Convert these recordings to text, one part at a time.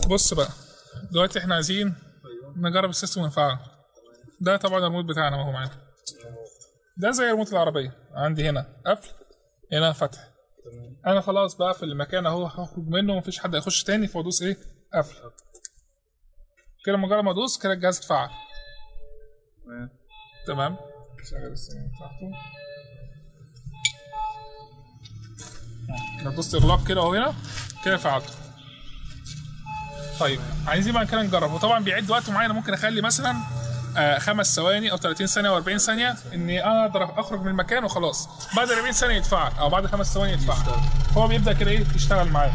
بص بقى دلوقتي احنا عايزين نجرب السيستم ونفعله ده طبعا الريموت بتاعنا ما هو معانا ده زي ريموت العربيه عندي هنا قفل هنا فتح انا خلاص بقفل المكان اهو هخرج منه ومفيش حد هيخش تاني فادوس ايه قفل كده مجرد ما ادوس كده الجهاز اتفعل تمام شغل السيستم بتاعته لو دوست اغلاق كده اهو هنا كده فعلته طيب عايزين بقى كده نجرب وطبعا بيعد وقت معين ممكن اخلي مثلا آه خمس ثواني او 30 ثانيه او 40 ثانيه اني انا اقدر اخرج من المكان وخلاص بعد 40 ثانيه يتفعل او بعد خمس ثواني يتفعل هو بيبدا كده ايه يشتغل معايا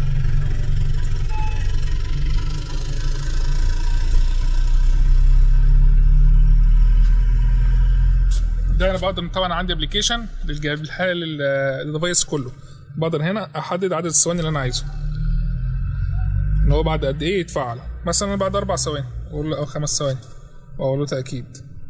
ده انا بقدر طبعا عندي ابلكيشن للحاله للديفايس كله بقدر هنا احدد عدد الثواني اللي انا عايزه ان هو بعد قد ايه يتفعل مثلا بعد اربع ثواني اقول له او خمس ثواني واقول له تاكيد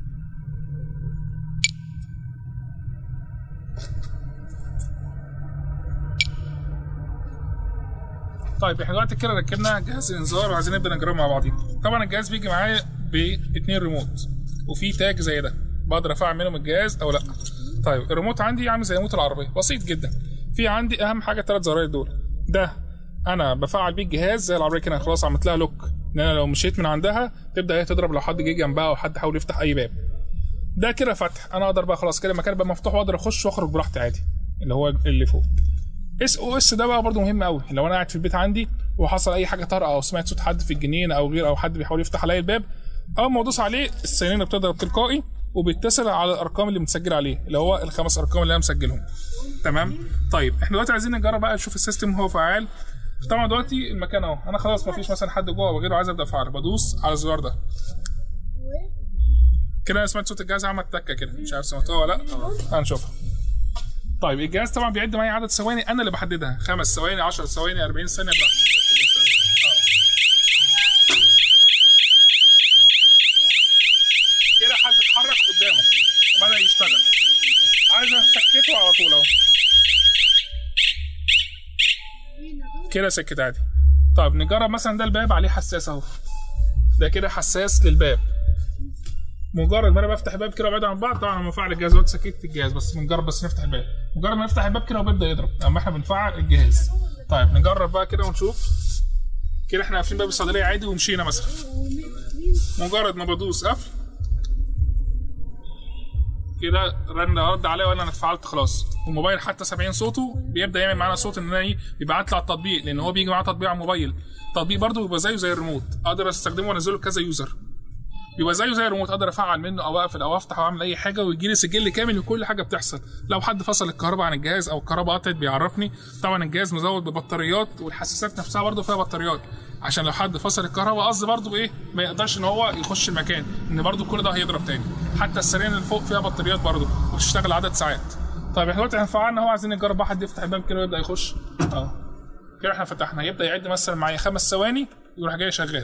طيب احنا دلوقتي كده ركبنا جهاز الانذار وعايزين نبدا نجربه مع بعضين طبعا الجهاز بيجي معايا باثنين ريموت وفي تاج زي ده بقدر افعل منهم الجهاز او لا طيب الريموت عندي عامل زي ريموت العربيه بسيط جدا في عندي اهم حاجه ثلاث زراير دول ده انا بفعل بيه الجهاز زي العربيه كده خلاص عملت لها لوك ان انا لو مشيت من عندها تبدا هي تضرب لو حد جه جنبها او حد حاول يفتح اي باب ده كده فتح انا اقدر بقى خلاص كده المكان بقى مفتوح واقدر اخش واخرج براحتي عادي اللي هو اللي فوق اس او اس ده بقى برضه مهم قوي لو انا قاعد في البيت عندي وحصل اي حاجه طارئه او سمعت صوت حد في الجنينه او غير او حد بيحاول يفتح عليا الباب اول ما ادوس عليه السيرين بتضرب تلقائي وبيتصل على الارقام اللي متسجل عليه اللي هو الخمس ارقام اللي انا مسجلهم تمام طيب احنا دلوقتي عايزين نجرب بقى نشوف السيستم هو فعال طبعا دلوقتي المكان اهو انا خلاص ما فيش مثلا حد جوه وغيره عايز ابدا افعل بدوس على الزرار ده كده انا سمعت صوت الجهاز عمل تكه كده مش عارف سمعتوها ولا لا هنشوفها طيب الجهاز طبعا بيعد معايا عدد ثواني انا اللي بحددها خمس ثواني 10 ثواني 40 ثانيه براحتي كده حد اتحرك قدامه بدا يشتغل عايز اسكته على طول اهو كده سكت عادي طيب نجرب مثلا ده الباب عليه حساس اهو ده كده حساس للباب مجرد ما انا بفتح الباب كده وبعيد عن بعض طبعا لما بفعل الجهاز دلوقتي سكت الجهاز بس بنجرب بس نفتح الباب مجرد ما نفتح الباب كده وبيبدا يضرب اما احنا بنفعل الجهاز طيب نجرب بقى كده ونشوف كده احنا قافلين باب الصيدليه عادي ومشينا مثلا مجرد ما بدوس قفل كده رن رد عليا وانا انا اتفعلت خلاص والموبايل حتى 70 صوته بيبدا يعمل معانا صوت ان انا ايه بيبعت لي على التطبيق لان هو بيجي معاه تطبيق على الموبايل التطبيق برده بيبقى زيه زي الريموت اقدر استخدمه وانزله لكذا يوزر بيبقى زيه زي الريموت اقدر افعل منه او اقفل او افتح او اعمل اي حاجه ويجي لي سجل كامل لكل حاجه بتحصل لو حد فصل الكهرباء عن الجهاز او الكهرباء قطعت بيعرفني طبعا الجهاز مزود ببطاريات والحساسات نفسها برده فيها بطاريات عشان لو حد فصل الكهرباء قصدي برده بايه ما يقدرش ان هو يخش المكان ان برده كل ده هيضرب تاني حتى السرير اللي فوق فيها بطاريات برده وتشتغل عدد ساعات طيب احنا دلوقتي هنفعلنا هو عايزين نجرب بقى حد يفتح الباب كده ويبدا يخش اه كده احنا فتحنا يبدا يعد مثلا معايا خمس ثواني يروح جاي شغال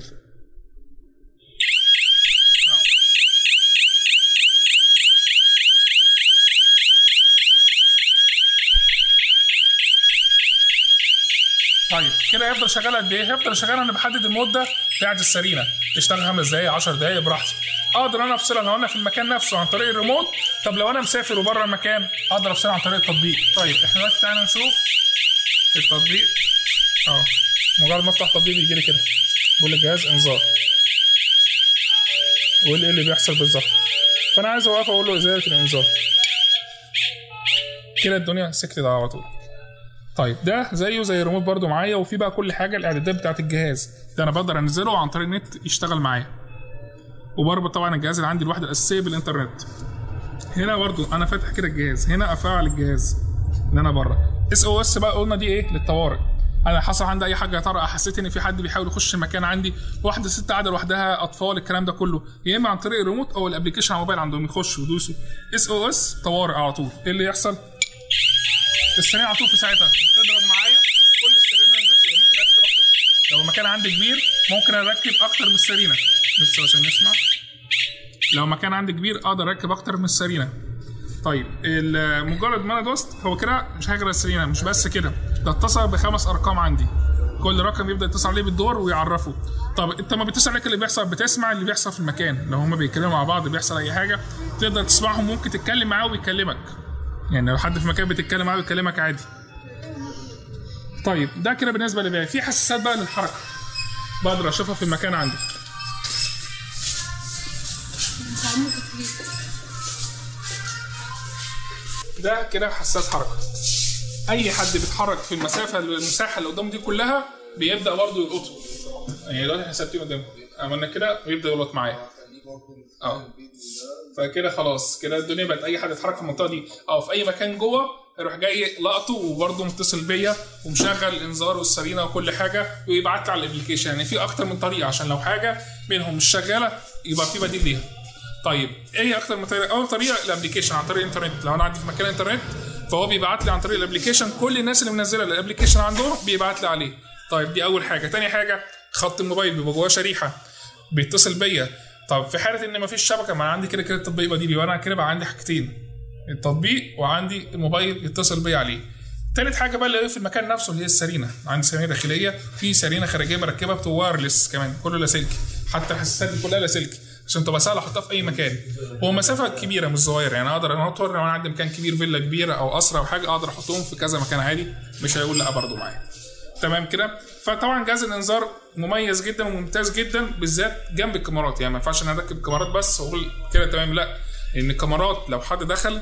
طيب كده هيفضل شغال قد ايه؟ هيفضل شغال انا بحدد المده بتاعت السرينه تشتغل خمس دقايق 10 دقايق براحتي اقدر انا افصلها لو انا في المكان نفسه عن طريق الريموت طب لو انا مسافر وبره المكان اقدر افصلها عن طريق التطبيق طيب احنا دلوقتي تعالى نشوف التطبيق اه مجرد ما افتح التطبيق بيجي لي كده بيقول لي الجهاز انذار ويقول لي ايه اللي بيحصل بالظبط فانا عايز اوقف اقول له ازاله الانذار كده الدنيا سكتت على طول طيب ده زيه زي الريموت برده معايا وفي بقى كل حاجه الاعدادات بتاعت الجهاز ده انا بقدر انزله عن طريق النت يشتغل معايا وبربط طبعا الجهاز اللي عندي الوحده الاساسيه بالانترنت هنا برضو انا فاتح كده الجهاز هنا افعل الجهاز ان انا بره اس او اس بقى قلنا دي ايه للطوارئ انا حصل عندي اي حاجه طارئه حسيت ان في حد بيحاول يخش المكان عندي واحده ست قاعده لوحدها اطفال الكلام ده كله يا اما عن طريق الريموت او الابلكيشن على الموبايل عندهم يخشوا يدوسوا اس او اس طوارئ على طول ايه اللي يحصل السرير على طول في ساعتها تضرب معايا كل السرير اللي مركبه ممكن اركب اكتر لو المكان عندي كبير ممكن اركب اكتر من السرينه بس عشان نسمع لو مكان عندي كبير اقدر اركب اكتر من السرينه طيب مجرد ما انا دوست هو كده مش هيغير السرينه مش بس كده ده اتصل بخمس ارقام عندي كل رقم يبدا يتصل عليه بالدور ويعرفه طب انت ما بتسمع عليك اللي بيحصل بتسمع اللي بيحصل في المكان لو هما بيتكلموا مع بعض بيحصل اي حاجه تقدر تسمعهم ممكن تتكلم معاه وبيكلمك يعني لو حد في مكان بتتكلم معاه بيكلمك عادي طيب ده كده بالنسبه للبيع في حساسات بقى للحركه بقدر اشوفها في المكان عندي ده كده حساس حركه اي حد بيتحرك في المسافه المساحه اللي قدامه دي كلها بيبدا برضه يلقطه يعني دلوقتي حسابتين قدامه عملنا كده ويبدا يلقط معايا اه فكده خلاص كده الدنيا بقت اي حد يتحرك في المنطقه دي او في اي مكان جوه يروح جاي لقطه وبرضه متصل بيا ومشغل الانذار والسرينه وكل حاجه ويبعت لي على الابلكيشن يعني في اكتر من طريقه عشان لو حاجه منهم مش شغاله يبقى في بديل ليها طيب ايه اكتر من طريقه اول طريقه الابلكيشن عن طريق الانترنت لو انا عندي في مكان انترنت فهو بيبعت لي عن طريق الابلكيشن كل الناس اللي منزله الابلكيشن عندهم بيبعت لي عليه طيب دي اول حاجه تاني حاجه خط الموبايل بيبقى جواه شريحه بيتصل بيا طب في حاله ان مفيش شبكه ما انا عندي كده كده التطبيق بديلي وانا كده بقى عندي حاجتين التطبيق وعندي الموبايل يتصل بيا عليه تالت حاجه بقى اللي هي في المكان نفسه اللي هي السرينه عندي سرينه داخليه في سرينه خارجيه مركبه بوايرلس كمان كله لاسلكي حتى الحساسات دي كلها لاسلكي عشان تبقى سهله احطها في اي مكان هو مسافه كبيره مش صغيره يعني اقدر انطر لو انا عندي مكان كبير فيلا كبيره او قصر او حاجه اقدر احطهم في كذا مكان عادي مش هيقول لا برضه معايا تمام كده فطبعا جهاز الانذار مميز جدا وممتاز جدا بالذات جنب الكاميرات يعني ما ينفعش ان انا اركب كاميرات بس واقول كده تمام لا لان الكاميرات لو حد دخل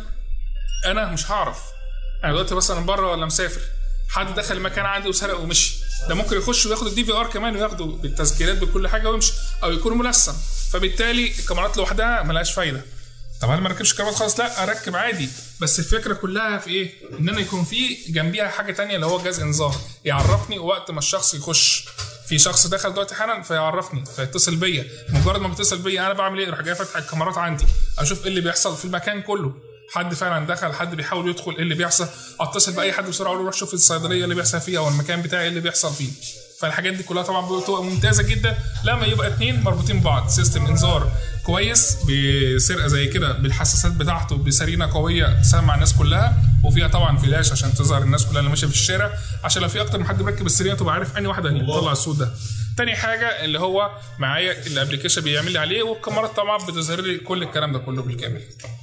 انا مش هعرف انا دلوقتي مثلا بره ولا مسافر حد دخل المكان عندي وسرق ومشي ده ممكن يخش وياخد الدي في ار كمان وياخده بالتسجيلات بكل حاجه ويمشي او يكون ملثم فبالتالي الكاميرات لوحدها ملهاش فايده طب هل ما ركبش كاميرات خالص لا اركب عادي بس الفكره كلها في ايه ان انا يكون في جنبيها حاجه تانية اللي هو جهاز انذار يعرفني وقت ما الشخص يخش في شخص دخل دلوقتي حالا فيعرفني فيتصل بيا مجرد ما بيتصل بيا انا بعمل ايه اروح جاي فاتح الكاميرات عندي اشوف ايه اللي بيحصل في المكان كله حد فعلا دخل حد بيحاول يدخل ايه اللي بيحصل اتصل باي حد بسرعه اقول له روح شوف الصيدليه اللي بيحصل فيها او المكان بتاعي ايه اللي بيحصل فيه فالحاجات دي كلها طبعا بتبقى ممتازه جدا لما يبقى اتنين مربوطين ببعض سيستم انذار كويس بسرقه زي كده بالحساسات بتاعته بسرينه قويه تسمع الناس كلها وفيها طبعا فلاش عشان تظهر الناس كلها اللي ماشيه في الشارع عشان لو في اكتر من حد مركب السرينه تبقى عارف انهي واحده اللي بتطلع الصوت ده تاني حاجه اللي هو معايا الابلكيشن بيعمل لي عليه والكاميرات طبعا بتظهر لي كل الكلام ده كله بالكامل